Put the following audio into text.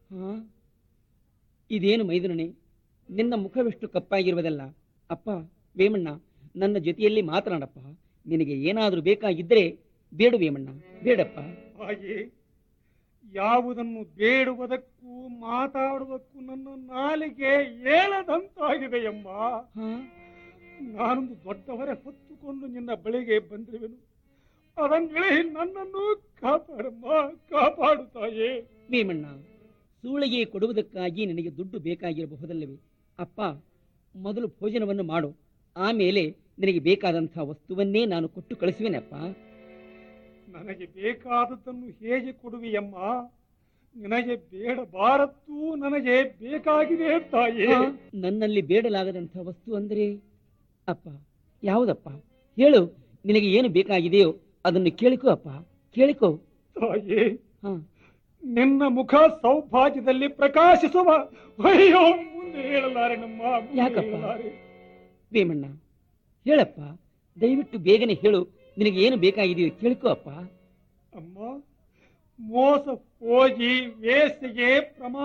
ಹಾ ಇದೇನು ಮೈದುನನೆ ನಿನ್ನ ಮುಖವೆಷ್ಟು ಕಪ್ಪಾಗಿರುವುದಲ್ಲ ಅಪ್ಪ ವೇಮಣ್ಣ ನನ್ನ ಜೊತೆಯಲ್ಲಿ ಮಾತನಾಡಪ್ಪ ನಿನಗೆ ಏನಾದರೂ ಬೇಕಾಗಿದ್ದರೆ ಬೇಡು ವೇಮಣ್ಣ ಬೇಡಪ್ಪ ಹಾಗೆ ಯಾವುದನ್ನು ಬೇಡುವುದಕ್ಕೂ ಮಾತಾಡುವುದಕ್ಕೂ ನನ್ನ ನಾಲಿಗೆ ಏಳದಂತಾಗಿದೆಯಮ್ಮ ಹಾ ನಾನೊಂದು ದೊಡ್ಡವರ ಹೊತ್ತುಕೊಂಡು ನಿನ್ನ ಬಳಿಗೆ ಬಂದಿರುವೆನು ಅದನ್ನೇ ನನ್ನನ್ನು ಕಾಪಾಡಮ್ಮ ಕಾಪಾಡು ತಾಯೇ ವೇಮಣ್ಣ ಸೂಳಿಗೆ ಕೊಡುವುದಕ್ಕಾಗಿ ನಿನಗೆ ದುಡ್ಡು ಬೇಕಾಗಿರಬಹುದಲ್ಲವೇ ಅಪ್ಪ ಮೊದಲು ಭೋಜನವನ್ನು ಮಾಡು ಆಮೇಲೆ ನಿನಗೆ ಬೇಕಾದಂತಹ ವಸ್ತುವನ್ನೇ ನಾನು ಕೊಟ್ಟು ಕಳಿಸುವೆನಪ್ಪ ನನಗೆ ಬೇಕಾದದ್ದನ್ನು ಹೇಗೆ ಕೊಡುವಿಯಮ್ಮ ನಿನಗೆ ಬೇಡಬಾರದ್ದು ನನಗೆ ಬೇಕಾಗಿದೆ ತಾಯೇ ಹಾ, ನನ್ನಲ್ಲಿ ಬೇಡಲಾಗದಂತಹ ವಸ್ತು ಅಂದರೆ ಅಪ್ಪ ಯಾವುದಪ್ಪ ಹೇಳು ನಿನಗೆ ಏನು ಬೇಕಾಗಿದೆಯೋ ಅದನ್ನು ಕೇಳಿಕೋ ಅಪ್ಪ ಕೇಳಿಕೋ ತಾಯೇ ಹಾ ನಿನ್ನ ಮುಖ ಸೌಭಾಗ್ಯದಲ್ಲಿ ಪ್ರಕಾಶಿಸುವ ಅಯ್ಯೋ ಮುಂದೆ ಹೇಳಲಾರೆ ನಮ್ಮ ಮುಂದೆ ಯಾಕಪ್ಪ? ಹೇಳಲಾರೆ. ವೇಮಣ್ಣ ಹೇಳಪ್ಪ ದಯವಿಟ್ಟು ಬೇಗನೆ ಹೇಳು ನಿನಗೆ ಏನು ಬೇಕಾಗಿದೆಯೋ ಕೇಳಿಕೋ ಅಪ್ಪ ಅಮ್ಮ ಮೋಸ ಹೋಗಿ ವೇಸಿಗೆ ಪ್ರಮಾಣ